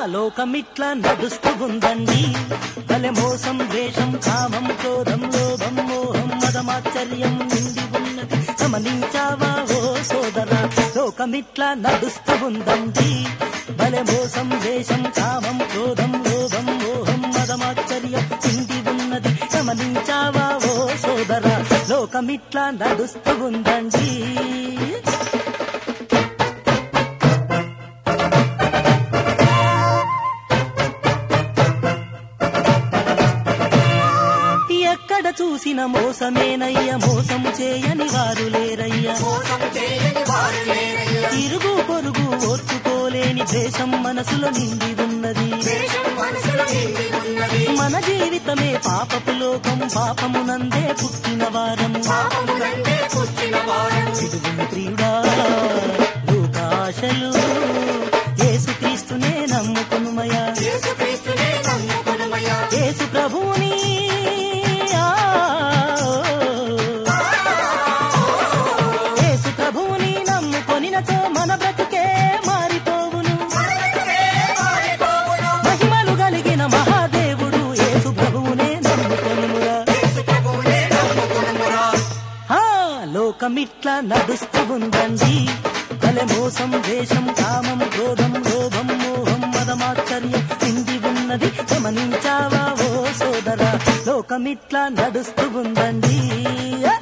లోకమిట్లా నడుస్తూ ఉందండి భలే మోసం ద్వేషం కామం క్రోధం లోభం మోహం మదమాశ్చర్యం నిండి ఉన్నది గమనించావా ఓ సోదరా లోకమిట్లా నడుస్తూ ఉందండి భలే మోసం ద్వేషం కామం క్రోధం లోభం మోహం మదమాశ్చర్యం నిండి ఉన్నది గమనించావా ఓ సోదరా లోకమిట్లా నడుస్తూ ఉందండి ఎక్కడ చూసిన మోసమేనయ్య మోసం చేయని వారు లేరయ్య మోసం చేయని వారు లేరయ్యా ఇరుగు పొరుగు ఓర్చుకోలేని ద్వేషం మనసులో నిండి ఉన్నది దేశం మనసులో నిండి ఉన్నది మన జీవితమే పాపపు లోకం పాపమునందే పుట్టిన వారము పాపమునందే పుట్టిన వారు విడుగుని ప్రియుడా లోకాశలు యేసుక్రీస్తునే నమ్ముకొనుమయా యేసుక్రీస్తునే నమ్ముకొనుమయ్యా యేసు ప్రభుని ఆ, యేసు ప్రభుని నమ్ముకొనినచో మన బ్రతుకే మారిపోవును మనకే మారిపోవును మహిమలు కలిగిన మహాదేవుడు యేసు ప్రభువునే నమ్ముకొనుమురా యేసు ప్రభువునే నమ్ముకొనుమురా ఆ, లోకమిట్లా నడుస్తూ ఉందండి భలే మోసం దేశం కామం క్రోధం లోభం మోహం మదమాశ్చర్యం నిండి ఉన్నది గమనించావా ఓ సోదరా లోకమిట్లా నడుస్తూ ఉందండి ఆ!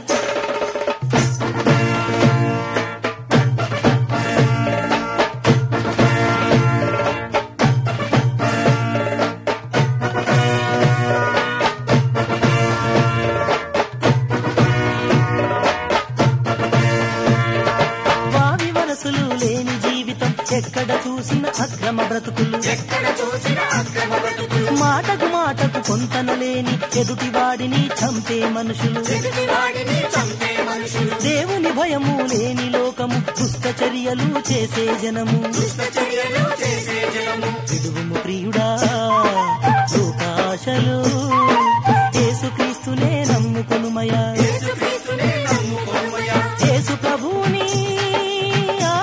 వావి వరసలు లేని జీవితం ఎక్కడ చూసిన అక్రమ బ్రతుకులు ఎక్కడ చూసిన అక్రమ బ్రతుకులు మాటకు మాటకు పొంతన లేని ఎదుటి వాడిని చంపే మనుషులు ఎదుటి వాడిని చంపే మనుషులు దేవుని భయము లేని లోకము దుష్ట చర్యలు చేసే జనము దుష్ట చర్యలు చేసే జనము విడువుము ప్రియుడా లోకాశలు యేసుక్రీస్తునే నమ్ముకొనుమయా యేసుక్రీస్తునే నమ్ముకొనుమయ్యా యేసు ప్రభుని ఆ,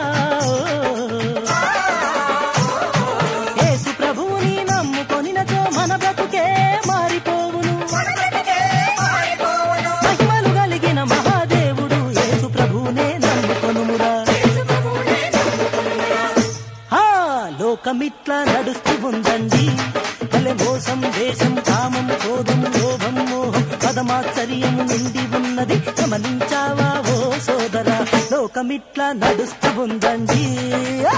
యేసు ప్రభుని నమ్ముకొనినచో మన బ్రతుకే మారిపోవును మనకే మారిపోవును మహిమలు కలిగిన మహాదేవుడు యేసు ప్రభునే నమ్ముకొనుమురా యేసు ప్రభువునే నమ్ముకొనుమయ్యా ఆ లోకమిట్లా నడుస్తూ ఉందండి భలే మోసం దేశం కామం క్రోధం లోభం మోహం పదమాశ్చర్యము నిండి ఉన్నది గమనించావా ఓ సోదరా లోకమిట్లా నడుస్తూ ఉందండి ఆ!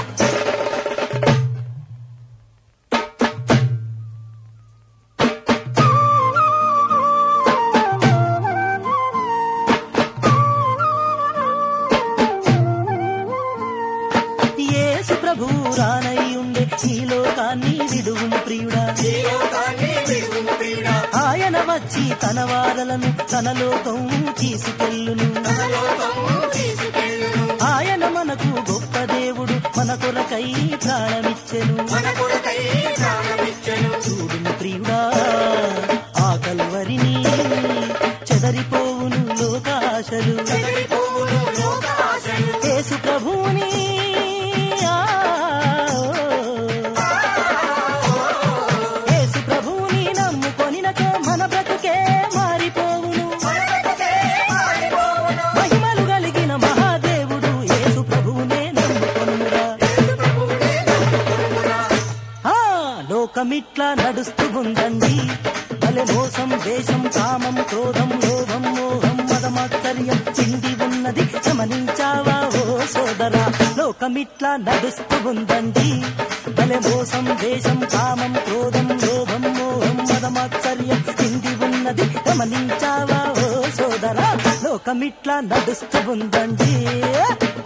యేసు ప్రభు రానయ్యుండే ఈ లోకాన్ని విడువుము ప్రియుడా ఈ లోకాన్ని విడువుము ప్రియుడా ఆయన వచ్చి తన వారలను తన లోకం తీసుకెళ్ళును తన లోకము తీసుకెళ్ళును ఆయన మనకు గొప్ప దేవుడు మన కొరకై ప్రాణమిచ్చెను మన కొరకై ప్రాణమిచ్చెను చూడును ప్రియుడా ఆ కల్వరిని చెదరిపోవును లోకాశలు చెదరిపోవును లోక ఆశలు యేసు ప్రభుని ఆ, యేసు ప్రభుని నమ్ముకొనినచో మన బ్రతుకే మారిపోవును మనకే మారిపోవును మహిమలు కలిగిన మహాదేవుడు యేసు ప్రభువునే నమ్ముకొనురా యేసు ప్రభువునే నమ్ముకొనుమురా ఆ లోకమిట్లా నడుస్తూ ఉందండి భలే మోసం దేశం కామం క్రోధం లోభం మోహం మదమాశ్చర్యం చిండి ఉన్నది గమనించావా ఓ సోదరా లోకమిట్లా నడుస్తూ ఉందండి భలే మోసం దేశం కామం క్రోధం లోభం మోహం మదమాశ్చర్యం చిండి ఉన్నది గమనించావా ఓ సోదరా లోకమిట్లా నడుస్తూ ఉందండి